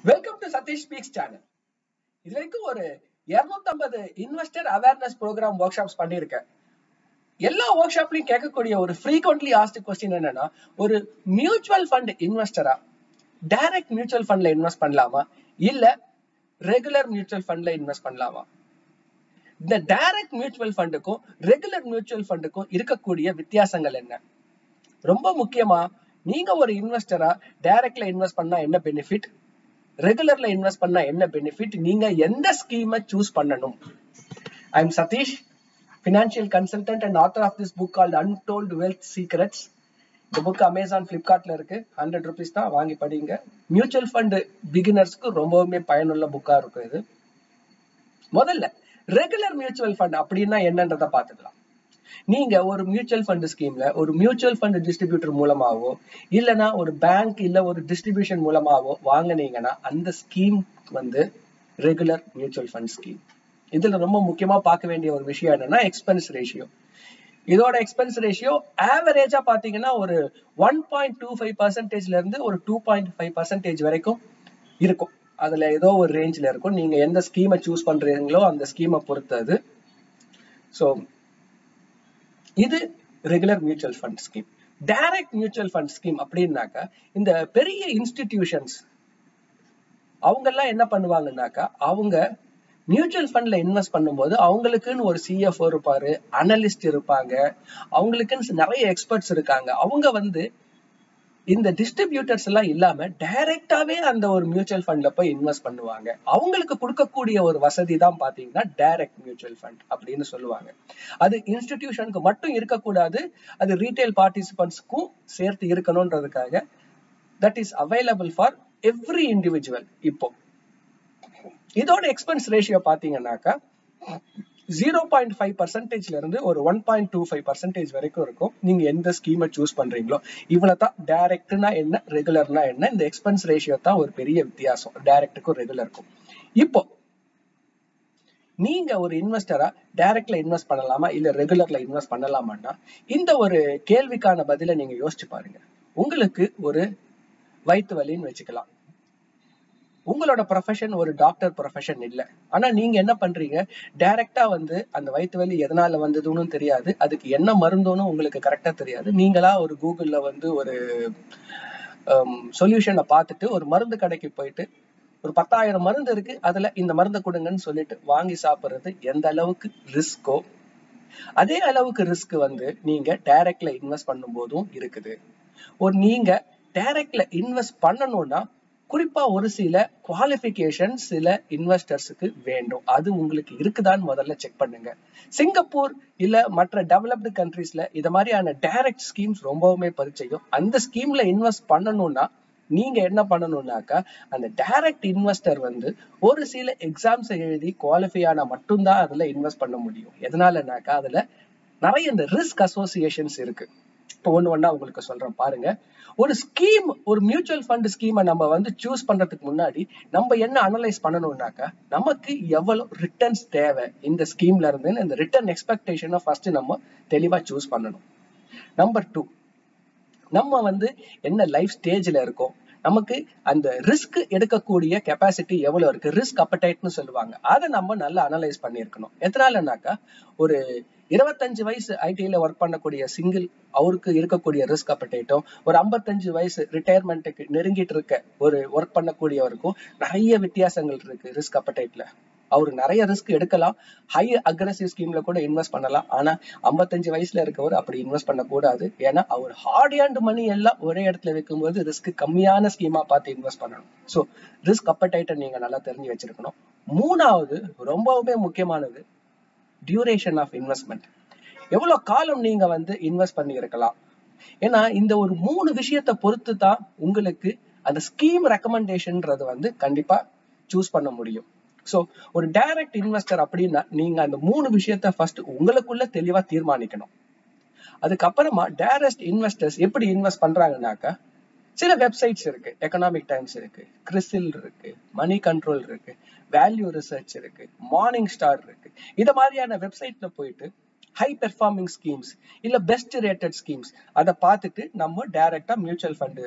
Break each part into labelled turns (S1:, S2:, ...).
S1: welcome to Satish speaks channel இது வரைக்கும் ஒரு 250 investor awareness program workshops பண்ணியிருக்கேன் எல்லா ஒர்க் ஷாப்லயும் கேட்கக்கூடிய ஒரு ஃப்ரீக்வெண்ட்லி ஆஸ்ட் கொஸ்டின் என்னன்னா ஒரு மியூச்சுவல் ஃபண்ட் இன்வெஸ்டரா டைரக்ட் மியூச்சுவல் ஃபண்ட்ல இன்வெஸ்ட் பண்ணலாமா இல்ல ரெகுலர் மியூச்சுவல் ஃபண்ட்ல இன்வெஸ்ட் பண்ணலாமா இந்த டைரக்ட் மியூச்சுவல் ஃபண்டுக்கும் ரெகுலர் மியூச்சுவல் ஃபண்டுக்கும் இருக்கக்கூடிய வித்தியாசங்கள் என்ன ரொம்ப முக்கியமா நீங்க ஒரு இன்வெஸ்டரா டைரக்ட்ல இன்வெஸ்ட் பண்ணா என்ன பெனிஃபிட் ரெகுலர்ல இன்வெஸ்ட் பண்ணா என்ன பெனிஃபிட் நீங்க எந்த ஸ்கீமை சூஸ் பண்ணணும் I am Satish financial consultant and author of this book called untold wealth secrets இந்த புக் அமேசான் பிளிப்கார்ட்ல இருக்கு ஹண்ட்ரட் ருபீஸ் தான் வாங்கி படிங்க மியூச்சுவல் ஃபண்ட் பிகினர்ஸ்க்கு ரொம்பவுமே பயனுள்ள புக்கா இருக்கும் இது முதல்ல ரெகுலர் மியூச்சுவல் ஃபண்ட் அப்படின்னா என்னன்றத பாத்துக்கலாம் நீங்க ஒரு மியூச்சுவல் ஃபண்ட் ஸ்கீம்ல ஒரு மியூச்சுவல் ஃபண்ட் டிஸ்ட்ரிபியூட்டர் மூலமாவோ இல்லனா ஒரு பேங்க் இல்ல ஒரு டிஸ்ட்ரிபியூஷன் மூலமாவோ வாங்குனீங்கன்னா அந்த ஸ்கீம் வந்து ரெகுலர் மியூச்சுவல் ஃபண்ட் ஸ்கீம் இதுல ரொம்ப முக்கியமா பார்க்க வேண்டிய ஒரு விஷயம் என்னன்னா எக்ஸ்பென்ஸ் ரேஷியோ இதோட எக்ஸ்பென்ஸ் ரேஷியோ ஆவரேஜா பாத்தீங்கன்னா ஒரு ஒன் பாயிண்ட் டூ ஃபைவ் பர்சன்டேஜ்ல இருந்து ஒரு டூ பாயிண்ட் ஃபைவ் பர்சன்டேஜ் வரைக்கும் இருக்கும் அதுல ஏதோ ஒரு ரேஞ்ச்ல இருக்கும் நீங்க எந்த ஸ்கீமை சூஸ் பண்றீங்களோ அந்த ஸ்கீமை பொறுத்தது ஸோ இது regular mutual fund scheme direct mutual fund scheme அப்படின்னாக்கா இந்த பெரிய இன்ஸ்டிடியூஷன்ஸ் அவங்க எல்லாம் என்ன பண்ணுவாங்கன்னாக்கா அவங்க மியூச்சுவல் ஃபண்ட்ல இன்வெஸ்ட் பண்ணும்போது அவங்களுக்குன்னு ஒரு சிஎஃப்ஓ இருப்பாரு அனலிஸ்ட் இருப்பாங்க அவங்களுக்குன்னு நிறைய எக்ஸ்பர்ட்ஸ் இருக்காங்க அவங்க வந்து இந்த டிஸ்ட்ரிபியூட்டர்ஸ் எல்லாம் இல்லாம டைரக்டாவே அந்த ஒரு மியூச்சுவல் ஃபண்ட்ல போய் இன்வெஸ்ட் பண்ணுவாங்க அவங்களுக்கு கொடுக்கக்கூடிய ஒரு வசதி தான் பாத்தீங்கன்னா டைரக்ட் மியூச்சுவல் ஃபண்ட் அப்படின்னு சொல்லுவாங்க அது இன்ஸ்டிடியூஷனுக்கு மட்டும் இருக்கக்கூடாது அது ரீட்டைல் பார்ட்டிசிபென்ட்ஸ்க்கும் சேர்த்து இருக்கணும்ன்றதுக்காக that is available for every individual இப்போ இதோட எக்ஸ்பென்ஸ் ரேஷியோ பாத்தீங்கன்னாக்கா ஜீரோ பாயிண்ட் ஃபைவ் பர்சன்டேஜ்ல இருந்து ஒரு one point two five percentage வரைக்கும் இருக்கும் நீங்க எந்த ஸ்கீமை சூஸ் பண்றீங்களோ இவ்வளவு தான் டைரக்ட்னா என்ன ரெகுலர்னா என்ன இந்த எக்ஸ்பென்ஸ் ரேஷியோ தான் ஒரு பெரிய வித்தியாசம் டைரக்டுக்கும் ரெகுலருக்கும் இப்போ நீங்க ஒரு இன்வெஸ்டரா டைரக்ட்ல இன்வெஸ்ட் பண்ணலாமா இல்ல ரெகுலர்ல இன்வெஸ்ட் பண்ணலாமான்னா இந்த ஒரு கேள்விக்கான பதில நீங்க யோசிச்சு பாருங்க உங்களுக்கு ஒரு வயிற்று வலின்னு வச்சுக்கலாம் உங்களோட ப்ரொஃபஷன் ஒரு டாக்டர் ப்ரொஃபஷன் இல்லை ஆனா நீங்க என்ன பண்றீங்க டைரக்டா வந்து அந்த வயிற்று வலி எதனால வந்ததுன்னு தெரியாது அதுக்கு என்ன மருந்துன்னு உங்களுக்கு கரெக்டா தெரியாது நீங்களா ஒரு கூகுள்ல வந்து ஒரு சொல்யூஷனை பார்த்துட்டு ஒரு மருந்து கடைக்கு போயிட்டு ஒரு பத்தாயிரம் மருந்து இருக்கு அதுல இந்த மருந்தை கொடுங்கன்னு சொல்லிட்டு வாங்கி சாப்பிடுறது எந்த அளவுக்கு ரிஸ்கோ அதே அளவுக்கு ரிஸ்க் வந்து நீங்க டைரக்ட்ல இன்வெஸ்ட் பண்ணும் போதும் இருக்குது ஒரு நீங்க டைரக்ட்ல இன்வெஸ்ட் பண்ணணும்னா குறிப்பா ஒரு சில குவாலிபிகேஷன் சில இன்வெஸ்டர்ஸுக்கு வேண்டும் அது உங்களுக்கு இருக்குதான்னு முதல்ல செக் பண்ணுங்க சிங்கப்பூர் இல்ல மற்ற டெவலப்டு கண்ட்ரீஸ்ல இத மாதிரியான டைரக்ட் ஸ்கீம்ஸ் ரொம்பவுமே பரிச்சயம் அந்த ஸ்கீம்ல இன்வெஸ்ட் பண்ணணும்னா நீங்க என்ன பண்ணணும்னாக்கா அந்த டைரக்ட் இன்வெஸ்டர் வந்து ஒரு சில எக்ஸாம்ஸ் எழுதி குவாலிஃபை ஆனா மட்டும்தான் அதுல இன்வெஸ்ட் பண்ண முடியும் எதனாலனாக்கா அதுல நிறைய இந்த ரிஸ்க் அசோசியேஷன்ஸ் இருக்கு இப்போ ஒண்ணு ஒண்ணா உங்களுக்கு சொல்றேன் பாருங்க ஒரு ஸ்கீம் ஒரு மியூச்சுவல் ஃபண்ட் ஸ்கீமை நம்ம வந்து சூஸ் பண்றதுக்கு முன்னாடி நம்ம என்ன அனலைஸ் பண்ணணும்னாக்கா நமக்கு எவ்வளவு ரிட்டர்ன்ஸ் தேவை இந்த ஸ்கீம்ல இருந்து இந்த ரிட்டர்ன் எக்ஸ்பெக்டேஷனை ஃபர்ஸ்ட் நம்ம தெளிவா சூஸ் பண்ணணும் நம்பர் டூ நம்ம வந்து என்ன லைஃப் ஸ்டேஜ்ல இருக்கோம் நமக்கு அந்த ரிஸ்க் எடுக்கக்கூடிய கெப்பாசிட்டி எவ்வளவு இருக்கு ரிஸ்க் அப்படைட்னு சொல்லுவாங்க அதை நம்ம நல்லா அனலைஸ் பண்ணியிருக்கணும் எதனாலனாக்கா ஒரு இருபத்தஞ்சு வயசு ஐடில ஒர்க் பண்ணக்கூடிய சிங்கிள் அவருக்கு இருக்கக்கூடிய ரிஸ்க் அப்படைட்டும் ஒரு ஐம்பத்தஞ்சு வயசு ரிட்டையர்மெண்ட்டுக்கு நெருங்கிட்டு இருக்க ஒரு ஒர்க் பண்ணக்கூடியவருக்கும் நிறைய வித்தியாசங்கள் இருக்கு ரிஸ்க் அப்படைட்ல அவர் நிறைய ரிஸ்க் எடுக்கலாம் ஹை அக்ரஸிவ் ஸ்கீம்ல கூட இன்வெஸ்ட் பண்ணலாம் ஆனா ஐம்பத்தஞ்சு வயசுல இருக்கவர் அப்படி இன்வெஸ்ட் பண்ணக்கூடாது ஏன்னா அவர் ஹார்ட் அண்ட் மணி எல்லாம் ஒரே இடத்துல வைக்கும்போது ரிஸ்க் கம்மியான ஸ்கீமா பார்த்து இன்வெஸ்ட் பண்ணணும் ஸோ ரிஸ்க் அப்படைட்டை நீங்க நல்லா தெரிஞ்சு வச்சிருக்கணும் மூணாவது ரொம்பவுமே முக்கியமானது டியூரேஷன் ஆஃப் இன்வெஸ்ட்மெண்ட் எவ்வளவு காலம் நீங்க வந்து இன்வெஸ்ட் பண்ணி இருக்கலாம் ஏன்னா இந்த ஒரு மூணு விஷயத்தை பொறுத்து தான் உங்களுக்கு அந்த ஸ்கீம் ரெக்கமெண்டேஷன்ன்றது வந்து கண்டிப்பா சூஸ் பண்ண முடியும் ஸோ ஒரு டைரக்ட் இன்வெஸ்டர் அப்படின்னா நீங்க அந்த மூணு விஷயத்த ஃபர்ஸ்ட் உங்களுக்குள்ள தெளிவா தீர்மானிக்கணும் அதுக்கப்புறமா டைரக்ட் இன்வெஸ்டர்ஸ் எப்படி இன்வெஸ்ட் பண்றாங்கனாக்கா சில வெப்சைட்ஸ் இருக்கு எக்கனாமிக் டைம்ஸ் இருக்கு கிறிசில் இருக்கு மணி கண்ட்ரோல் இருக்கு வேல்யூ ரிசர்ச் இருக்கு மார்னிங் ஸ்டார் இருக்கு இத மாதிரியான வெப்சைட்ல போயிட்டு ஹை பெர்ஃபார்மிங் ஸ்கீம்ஸ் இல்ல பெஸ்ட் ரேட்டட் ஸ்கீம்ஸ் அதை பார்த்துட்டு நம்ம டைரக்டா மியூச்சுவல் ஃபண்டு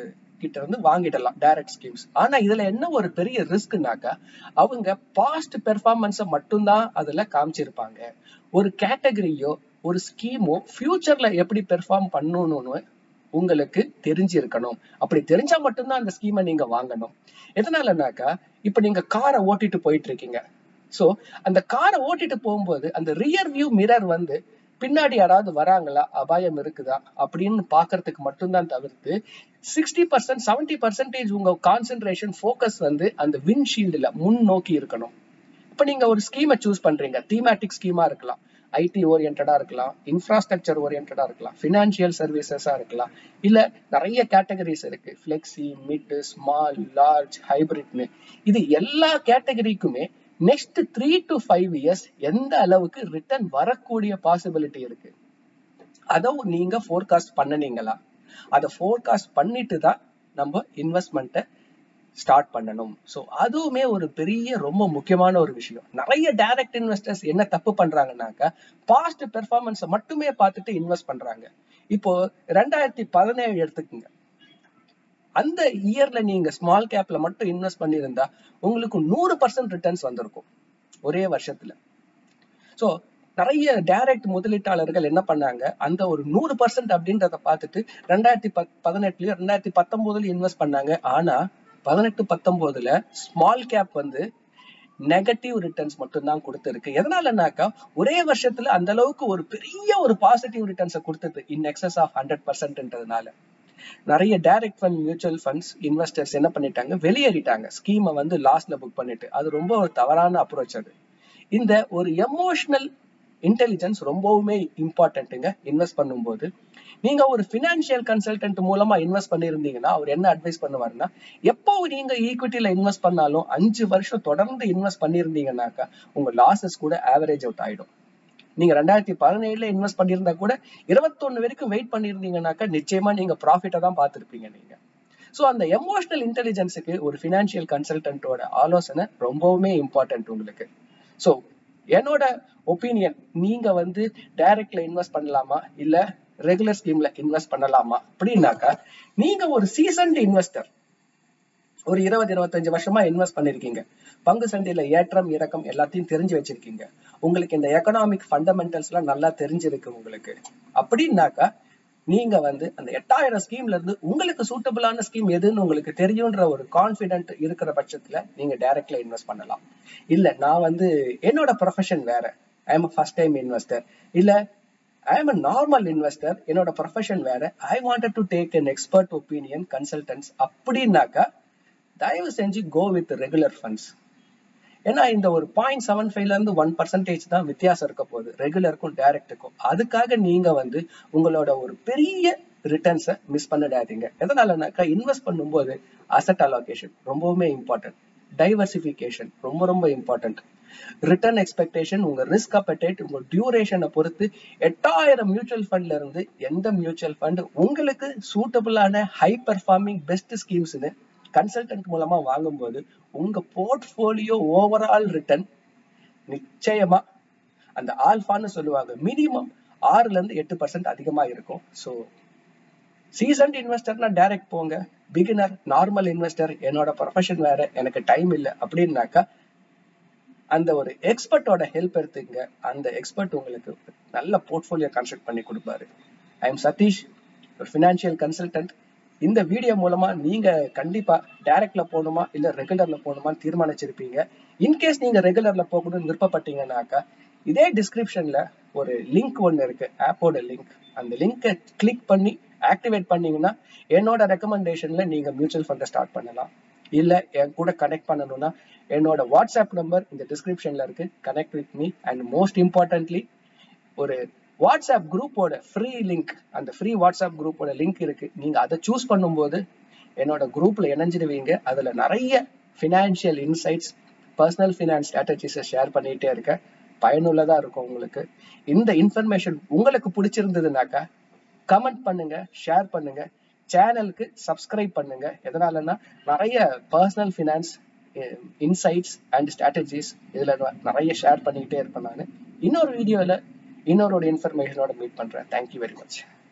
S1: கிட்ட இருந்து வாங்கிடலாம் டைரக்ட் ஸ்கீம்ஸ் ஆனா இதுல என்ன ஒரு பெரிய ரிஸ்க்னாக்கா அவங்க பாஸ்ட் பெர்ஃபார்மன்ஸை மட்டும்தான் அதுல காமிச்சிருப்பாங்க ஒரு கேட்டகரியோ ஒரு ஸ்கீமோ ஃபியூச்சர்ல எப்படி பெர்ஃபார்ம் பண்ணணும்னு உங்களுக்கு தெரிஞ்சிருக்கணும் அப்படி தெரிஞ்சா மட்டும்தான் அந்த ஸ்கீமை நீங்க வாங்கணும் எதனாலனாக்கா இப்ப நீங்க காரை ஓட்டிட்டு போயிட்டு இருக்கீங்க சோ அந்த காரை ஓட்டிட்டு போகும்போது அந்த ரியர் வியூ மிரர் வந்து பின்னாடி யாராவது வராங்களா அபாயம் இருக்குதா அப்படின்னு பாக்குறதுக்கு மட்டும்தான் தவிர்த்து சிக்ஸ்டி பர்சன்ட் செவன்டி பர்சன்டேஜ் உங்க கான்சென்ட்ரேஷன் ஃபோக்கஸ் வந்து அந்த விண்ட்ஷீல்டுல முன் நோக்கி இருக்கணும் இப்ப நீங்க ஒரு ஸ்கீமை சூஸ் பண்றீங்க தீமேட்டிக் ஸ்கீமா இருக்கலாம் ஐடி ஓரியன்டா இருக்கலாம் இன்ஃப்ராஸ்ட்ரக்சர் ஓரியன்டா இருக்கலாம் ஃபினான்சியல் சர்வீசஸா இருக்கலாம் இல்ல நிறைய கேட்டகரிஸ் இருக்கு ஃபிளெக்சி மிட் ஸ்மால் லார்ஜ் ஹைபிரிட்னு இது எல்லா கேட்டகரிக்குமே next three to five years எந்த அளவுக்கு ரிட்டர்ன் வரக்கூடிய பாசிபிலிட்டி இருக்கு அதை நீங்க ஃபோர்காஸ்ட் பண்ணனீங்களா அதை ஃபோர்காஸ்ட் பண்ணிட்டு தான் நம்ம இன்வெஸ்ட்மெண்ட்டை ஸ்டார்ட் பண்ணணும் ஸோ அதுவுமே ஒரு பெரிய ரொம்ப முக்கியமான ஒரு விஷயம் நிறைய டைரக்ட் இன்வெஸ்டர்ஸ் என்ன தப்பு பண்றாங்கன்னாக்கா பாஸ்ட் பெர்ஃபார்மன்ஸை மட்டுமே பார்த்துட்டு இன்வெஸ்ட் பண்றாங்க இப்போ ரெண்டாயிரத்தி பதினேழு எடுத்துக்கோங்க அந்த இயர்ல நீங்க ஸ்மால் கேப்ல மட்டும் இன்வெஸ்ட் பண்ணியிருந்தா உங்களுக்கு நூறு பர்சன்ட் ரிட்டர்ன்ஸ் வந்திருக்கும் ஒரே வருஷத்துல ஸோ நிறைய டைரக்ட் முதலீட்டாளர்கள் என்ன பண்ணாங்க அந்த ஒரு நூறு பர்சன்ட் அப்படின்றத பார்த்துட்டு ரெண்டாயிரத்தி பத் பதினெட்டுலயும் ரெண்டாயிரத்தி பத்தொன்பதுலயும் இன்வெஸ்ட் பண்ணாங்க ஆனா பதினெட்டு பத்தொன்பதுல ஸ்மால் கேப் வந்து நெகட்டிவ் ரிட்டர்ன்ஸ் மட்டும்தான் கொடுத்துருக்கு எதனாலனாக்கா ஒரே வருஷத்துல அந்த அளவுக்கு ஒரு பெரிய ஒரு பாசிட்டிவ் ரிட்டர்ன்ஸை கொடுத்தது இன் எக்ஸஸ் ஆஃப் ஹண்ட்ரட் பர்சன்ட்ன்றதுனால நிறைய direct fund mutual funds investors என்ன பண்ணிட்டாங்க வெளியேறிட்டாங்க ஸ்கீமை வந்து லாஸ்ட்ல புக் பண்ணிட்டு அது ரொம்ப ஒரு தவறான அப்ரோச் அது இந்த ஒரு எமோஷனல் இன்டெலிஜென்ஸ் ரொம்பவுமே இம்பார்ட்டன்ட்டுங்க இன்வெஸ்ட் பண்ணும்போது நீங்க ஒரு பினான்சியல் கன்சல்டன்ட் மூலமா இன்வெஸ்ட் பண்ணிருந்தீங்கன்னா அவர் என்ன அட்வைஸ் பண்ணுவாருன்னா எப்போ நீங்க ஈக்விட்டியில இன்வெஸ்ட் பண்ணாலும் அஞ்சு வருஷம் தொடர்ந்து இன்வெஸ்ட் பண்ணிருந்தீங்கன்னாக்கா உங்க லாசஸ் கூட ஆவரேஜ் அவுட் ஆயிடும் நீங்க ரெண்டாயிரத்தி பதினேழுல இன்வெஸ்ட் பண்ணியிருந்தா கூட இருபத்தொன்னு வரைக்கும் வெயிட் பண்ணியிருந்தீங்கன்னாக்கா நிச்சயமா நீங்க ப்ராஃபிட்டை தான் பார்த்துருப்பீங்க நீங்க ஸோ அந்த எமோஷனல் இன்டெலிஜென்ஸுக்கு ஒரு ஃபினான்ஷியல் கன்சல்டன்ட்டோட ஆலோசனை ரொம்பவுமே இம்பார்ட்டன்ட் உங்களுக்கு ஸோ என்னோட ஒப்பீனியன் நீங்க வந்து டைரக்ட்ல இன்வெஸ்ட் பண்ணலாமா இல்ல ரெகுலர் ஸ்கீம்ல இன்வெஸ்ட் பண்ணலாமா அப்படின்னாக்கா நீங்க ஒரு சீசன்ட் இன்வெஸ்டர் ஒரு இருபது இருபத்தஞ்சு வருஷமா இன்வெஸ்ட் பண்ணிருக்கீங்க பங்கு சந்தையில ஏற்றம் இறக்கம் எல்லாத்தையும் தெரிஞ்சு வச்சிருக்கீங்க உங்களுக்கு இந்த எக்கனாமிக் ஃபண்டமெண்டல்ஸ் எல்லாம் நல்லா தெரிஞ்சிருக்கு உங்களுக்கு அப்படின்னாக்கா நீங்க வந்து அந்த எட்டாயிரம் ஸ்கீம்ல இருந்து உங்களுக்கு சூட்டபிளான ஸ்கீம் எதுன்னு உங்களுக்கு தெரியும்ன்ற ஒரு கான்பிடென்ட் இருக்கிற பட்சத்துல நீங்க டைரக்ட்ல இன்வெஸ்ட் பண்ணலாம் இல்ல நான் வந்து என்னோட ப்ரொஃபஷன் வேற I am first time investor இல்ல I am a normal investor என்னோட ப்ரொஃபஷன் வேற I wanted to take an expert opinion consultants அப்படின்னாக்கா தயவு செஞ்சு கோ வித் ரெகுலர் ஃபண்ட்ஸ் ஏன்னா இந்த ஒரு பாயிண்ட் செவன் ஃபைவ்ல இருந்து ஒன் பர்சன்டேஜ் தான் வித்தியாசம் இருக்க போகுது ரெகுலருக்கும் டைரக்டுக்கும் அதுக்காக நீங்க வந்து உங்களோட ஒரு பெரிய ரிட்டர்ன்ஸை மிஸ் பண்ணிடாதீங்க எதனாலனாக்கா இன்வெஸ்ட் பண்ணும்போது அசட் அலோகேஷன் ரொம்பவுமே இம்பார்ட்டன்ட் டைவர்சிபிகேஷன் ரொம்ப ரொம்ப இம்பார்ட்டன்ட் ரிட்டர்ன் எக்ஸ்பெக்டேஷன் உங்க ரிஸ்க் அப்படைட் உங்க டியூரேஷனை பொறுத்து எட்டாயிரம் மியூச்சுவல் ஃபண்ட்ல இருந்து எந்த மியூச்சுவல் ஃபண்ட் உங்களுக்கு சூட்டபிளான ஹை பெர்ஃபார்மிங் பெஸ்ட் ஸ்கீம்ஸ்னு கன்சல்டன்ட் மூலமா வாங்கும்போது உங்க போர்ட்ஃபோலியோ ஓவரால் ரிட்டர்ன் நிச்சயமா அந்த ஆல்பான்னு சொல்லுவாங்க மினிமம் ஆறுல இருந்து எட்டு பர்சன்ட் அதிகமா இருக்கும் ஸோ சீசன்ட் இன்வெஸ்டர்னா டைரக்ட் போங்க பிகினர் நார்மல் இன்வெஸ்டர் என்னோட ப்ரொஃபஷன் வேற எனக்கு டைம் இல்லை அப்படின்னாக்கா அந்த ஒரு எக்ஸ்பர்ட்டோட ஹெல்ப் எடுத்துங்க அந்த எக்ஸ்பர்ட் உங்களுக்கு நல்ல போர்ட்ஃபோலியோ கன்ஸ்ட்ரக்ட் பண்ணி கொடுப்பாரு ஐ எம் சதீஷ் ஒரு ஃபினான்ஷியல் கன்சல்டன்ட் இந்த வீடியோ மூலமா நீங்க கண்டிப்பா டைரக்ட்ல போகணுமா இல்ல ரெகுலர்ல போகணுமான்னு தீர்மானிச்சிருப்பீங்க இன்கேஸ் நீங்க ரெகுலர்ல போகணும்னு விருப்பப்பட்டீங்கன்னாக்கா இதே டிஸ்கிரிப்ஷன்ல ஒரு லிங்க் ஒன்று இருக்கு ஆப்போட லிங்க் அந்த லிங்கை கிளிக் பண்ணி ஆக்டிவேட் பண்ணீங்கன்னா என்னோட ரெக்கமெண்டேஷன்ல நீங்க மியூச்சுவல் ஃபண்டை ஸ்டார்ட் பண்ணலாம் இல்ல என் கூட கனெக்ட் பண்ணணும்னா என்னோட வாட்ஸ்அப் நம்பர் இந்த டிஸ்கிரிப்ஷன்ல இருக்கு connect with me and most importantly ஒரு வாட்ஸ்அப் குரூப்போட ஃப்ரீ லிங்க் அந்த ஃப்ரீ வாட்ஸ்அப் குரூப்போட லிங்க் இருக்கு நீங்க அதை சூஸ் பண்ணும்போது என்னோட குரூப்ல இணைஞ்சிடுவீங்க அதுல நிறைய ஃபினான்ஷியல் இன்சைட்ஸ் பர்சனல் ஃபினான்ஸ் ஸ்ட்ராட்டஜிஸை ஷேர் பண்ணிட்டே இருக்கேன் பயனுள்ளதா இருக்கும் உங்களுக்கு இந்த இன்ஃபர்மேஷன் உங்களுக்கு பிடிச்சிருந்ததுனாக்கா கமெண்ட் பண்ணுங்க ஷேர் பண்ணுங்க சேனலுக்கு சப்ஸ்கிரைப் பண்ணுங்க எதனாலன்னா நிறைய personal finance insights and strategies இதுல நிறைய ஷேர் பண்ணிக்கிட்டே இருப்பேன் நான் இன்னொரு வீடியோல இன்னொரு இன்ஃபர்மேஷனோட மீட் பண்றேன் தேங்க்யூ வெரி மச்